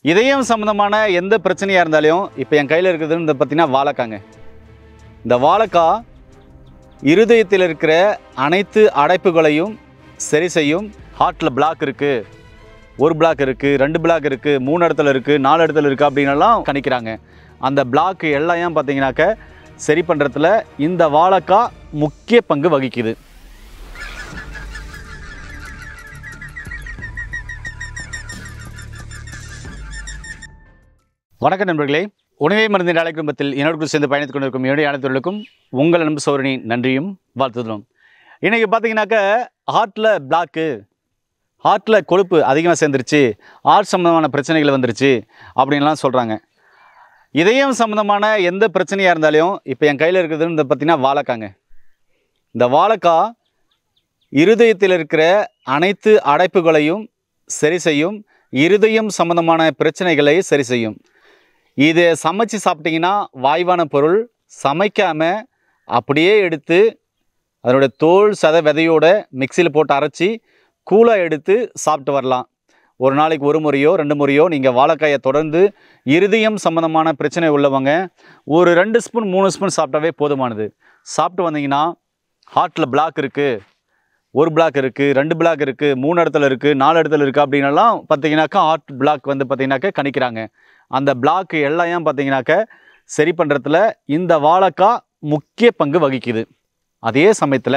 இதயம் சம்மந்தமான எந்த பிரச்சனையாக இருந்தாலும் இப்போ என் கையில் இருக்குதுன்னு இந்த பார்த்தீங்கன்னா வாழைக்காங்க இந்த வாழைக்காய் இருதயத்தில் இருக்கிற அனைத்து அடைப்புகளையும் சரி செய்யும் ஹார்ட்டில் பிளாக் இருக்குது ஒரு பிளாக் இருக்குது ரெண்டு பிளாக் இருக்குது மூணு இடத்துல இருக்குது நாலு இடத்துல இருக்குது அப்படின்னலாம் கணிக்கிறாங்க அந்த பிளாக் எல்லாம் ஏன் பார்த்தீங்கன்னாக்க சரி பண்ணுறதுல இந்த வாழைக்காய் முக்கிய பங்கு வகிக்குது வணக்கம் நண்பர்களே உணவை மருந்தின் அலை குடும்பத்தில் என்னோடு சேர்ந்து பயணித்துக் கொண்டிருக்கும் என்னுடைய அனைத்தவர்களுக்கும் உங்கள் அன்பு சோரணி நன்றியும் வாழ்த்துதலும் இன்றைக்கி பார்த்தீங்கன்னாக்க ஹார்ட்டில் பிளாக்கு ஹார்ட்டில் கொழுப்பு அதிகமாக சேர்ந்துருச்சு ஹார்ட் சம்மந்தமான பிரச்சனைகள் வந்துருச்சு அப்படின்லாம் சொல்கிறாங்க இதயம் சம்மந்தமான எந்த பிரச்சனையாக இருந்தாலும் இப்போ என் கையில் இருக்குதுன்னு இந்த பார்த்தீங்கன்னா வாழைக்காங்க இந்த வாழைக்காய் இருதயத்தில் இருக்கிற அனைத்து அடைப்புகளையும் சரி செய்யும் இருதயம் சம்மந்தமான பிரச்சனைகளை சரி செய்யும் இதை சமைச்சு சாப்பிட்டீங்கன்னா வாய்வான பொருள் சமைக்காமல் அப்படியே எடுத்து அதனுடைய தோல் சத விதையோட மிக்சியில் போட்டு அரைச்சி கூலாக எடுத்து சாப்பிட்டு வரலாம் ஒரு நாளைக்கு ஒரு முறையோ ரெண்டு முறையோ நீங்கள் வாழைக்காயை தொடர்ந்து இருதயம் சம்மந்தமான பிரச்சனை உள்ளவங்க ஒரு ரெண்டு ஸ்பூன் மூணு ஸ்பூன் சாப்பிட்டாவே போதுமானது சாப்பிட்டு வந்தீங்கன்னா ஹார்ட்டில் பிளாக் இருக்குது ஒரு பிளாக் இருக்குது ரெண்டு பிளாக் இருக்குது மூணு இடத்துல இருக்குது நாலு இடத்துல இருக்குது அப்படின்னலாம் பார்த்தீங்கன்னாக்கா ஹார்ட் பிளாக் வந்து பார்த்தீங்கன்னாக்கா கணிக்கிறாங்க அந்த பிளாக் எல்லாம் ஏன் பார்த்தீங்கன்னாக்க சரி பண்ணுறதுல இந்த வாழைக்காய் முக்கிய பங்கு வகிக்குது அதே சமயத்தில்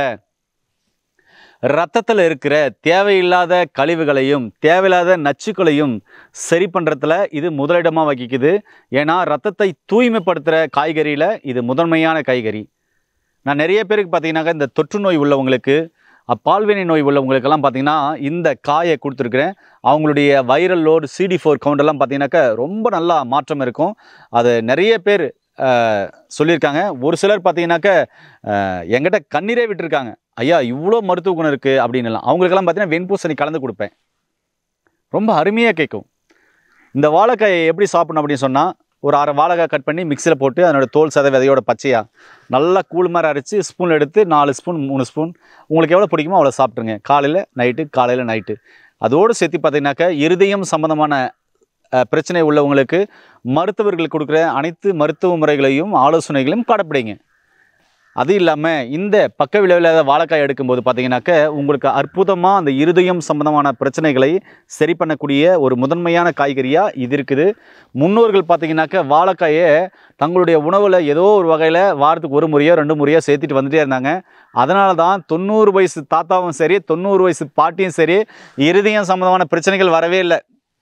ரத்தத்தில் இருக்கிற தேவையில்லாத கழிவுகளையும் தேவையில்லாத நச்சுக்களையும் சரி பண்ணுறதுல இது முதலிடமாக வகிக்குது ஏன்னா ரத்தத்தை தூய்மைப்படுத்துகிற காய்கறியில் இது முதன்மையான காய்கறி நான் நிறைய பேருக்கு பார்த்தீங்கன்னாக்கா இந்த தொற்று நோய் உள்ளவங்களுக்கு அஹ், பால்வினை நோய் உள்ளவங்களுக்கெல்லாம் பார்த்தீங்கன்னா இந்த காயை கொடுத்துருக்குறேன் அவங்களுடைய வைரல் லோடு சிடி ஃபோர் கவுண்டெல்லாம் பார்த்தீங்கன்னாக்கா ரொம்ப நல்லா மாற்றம் இருக்கும் அது நிறைய பேர் அஹ், சொல்லியிருக்காங்க ஒரு சிலர் பார்த்தீங்கன்னாக்க அஹ், என்கிட்ட கண்ணீரே விட்டுருக்காங்க ஐயா இவ்வளோ மருத்துவ குணம் இருக்குது அப்படின்னுலாம் அவங்களுக்கெல்லாம் பார்த்தீங்கன்னா வெண்பூசணி கலந்து கொடுப்பேன் ரொம்ப அருமையாக கேட்கும் இந்த வாழைக்காயை எப்படி சாப்பிடணும் அப்படின்னு சொன்னால் ஒரு அரை வாழைக்காய் கட் பண்ணி மிக்சியில் போட்டு அதனோட தோல் சத விதையோட பச்சையாக நல்லா கூழ் மாதிரி அரைச்சி ஸ்பூன் எடுத்து நாலு ஸ்பூன் மூணு ஸ்பூன் உங்களுக்கு எவ்வளோ பிடிக்குமோ அவ்வளோ சாப்பிட்ருங்க காலையில் நைட்டு காலையில் நைட்டு அதோடு சேர்த்து பார்த்தீங்கன்னாக்கா இருதயம் சம்மந்தமான அஹ், பிரச்சனை உள்ளவங்களுக்கு மருத்துவர்கள் கொடுக்குற அனைத்து மருத்துவ முறைகளையும் ஆலோசனைகளையும் கடைப்பிடிங்க அது இல்லாமல் இந்த பக்க விளைவில்லாத வாழைக்காய் எடுக்கும்போது பார்த்தீங்கன்னாக்க உங்களுக்கு அற்புதமாக அந்த இருதயம் சம்பந்தமான பிரச்சனைகளை சரி பண்ணக்கூடிய ஒரு முதன்மையான காய்கறியாக இது இருக்குது முன்னோர்கள் பார்த்தீங்கன்னாக்க வாழைக்காயை தங்களுடைய உணவில் ஏதோ ஒரு வகையில் வாரத்துக்கு ஒரு முறையோ ரெண்டு முறையோ சேர்த்துட்டு வந்துட்டே இருந்தாங்க அதனால தான் தொண்ணூறு வயசு தாத்தாவும் சரி தொண்ணூறு வயசு பாட்டியும் சரி இருதயம் சம்மந்தமான பிரச்சனைகள் வரவே இல்லை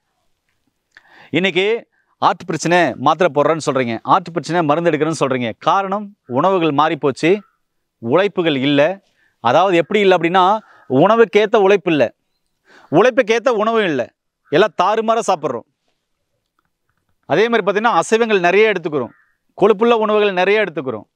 இன்றைக்கி ஆட்டு பிரச்சனை மாத்திரை போடுறேன்னு சொல்கிறீங்க ஆட்டு பிரச்சனை மருந்து எடுக்கிறேன்னு சொல்கிறீங்க காரணம் உணவுகள் மாறிப்போச்சு உழைப்புகள் இல்லை அதாவது எப்படி இல்லை அப்படின்னா உணவுக்கேற்ற உழைப்பு இல்லை உழைப்புக்கேற்ற உணவு இல்லை எல்லாம் தாறுமாற சாப்பிட்றோம் அதே மாதிரி பார்த்திங்கன்னா அசைவங்கள் நிறைய எடுத்துக்கிறோம் கொழுப்புள்ள உணவுகள் நிறைய எடுத்துக்கிறோம்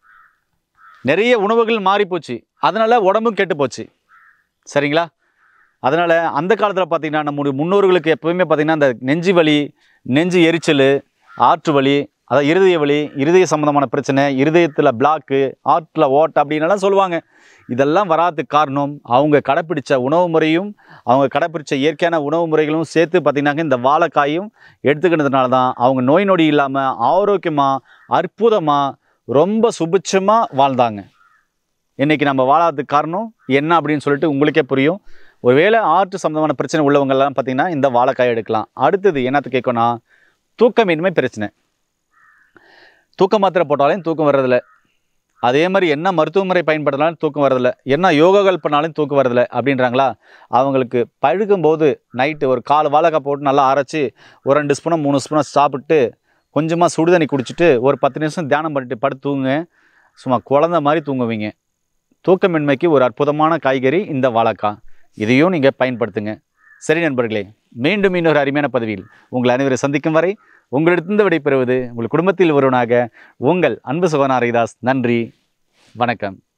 நிறைய உணவுகள் மாறிப்போச்சு அதனால் உடம்பும் கெட்டு போச்சு சரிங்களா அதனால் அந்த காலத்தில் பார்த்திங்கன்னா நம்முடைய முன்னோர்களுக்கு எப்போவுமே பார்த்திங்கன்னா அந்த நெஞ்சு வலி நெஞ்சு எரிச்சல் ஆற்று வலி அதாவது இருதய வலி இருதய சம்மந்தமான பிரச்சனை இருதயத்தில் பிளாக்கு ஆற்றில் ஓட்டை அப்படின்னலாம் சொல்லுவாங்க இதெல்லாம் வராதுக்கு காரணம் அவங்க கடைப்பிடிச்ச உணவு முறையும் அவங்க கடைப்பிடிச்ச இயற்கையான உணவு முறைகளும் சேர்த்து பார்த்திங்கனாக்க இந்த வாழைக்காயும் எடுத்துக்கினதுனால தான் அவங்க நோய் நொடி இல்லாமல் ஆரோக்கியமாக அற்புதமாக ரொம்ப சுபிட்சமாக வாழ்ந்தாங்க இன்றைக்கி நம்ம வாழாததுக்கு காரணம் என்ன அப்படின்னு சொல்லிட்டு உங்களுக்கே புரியும் ஒருவேளை ஆற்று சம்மந்தமான பிரச்சனை உள்ளவங்கெல்லாம் பார்த்தீங்கன்னா இந்த வாழைக்காய் எடுக்கலாம் அடுத்தது என்னத்து கேட்கணும்னா தூக்கமின்மை பிரச்சனை தூக்க மாத்திரை போட்டாலும் தூக்கம் வர்றதில்ல அதே மாதிரி என்ன மருத்துவ முறை பயன்படுத்தினாலும் தூக்கம் வரதில்ல என்ன யோகாக்கள் பண்ணாலும் தூக்கம் வரதில்ல அப்படின்றாங்களா அவங்களுக்கு பழுகும்போது நைட்டு ஒரு கால் வாழைக்காய் போட்டு நல்லா அரைச்சி ஒரு ரெண்டு ஸ்பூனோ மூணு ஸ்பூனோ சாப்பிட்டு கொஞ்சமாக சுடுதண்ணி குடிச்சிட்டு ஒரு பத்து நிமிஷம் தியானம் பண்ணிட்டு படுத்து தூங்குங்க சும்மா குழந்த மாதிரி தூங்குவீங்க தூக்கமின்மைக்கு ஒரு அற்புதமான காய்கறி இந்த வாழைக்காய் இதையும் நீங்கள் பயன்படுத்துங்க சரி நண்பர்களே மீண்டும் இன்னொரு அருமையான பதவியில் உங்கள் அனைவரை சந்திக்கும் வரை உங்களிடத்திலிருந்து விடைபெறுவது உங்கள் குடும்பத்தில் ஒருவனாக உங்கள் அன்பு சுகன் ஹரிதாஸ் நன்றி வணக்கம்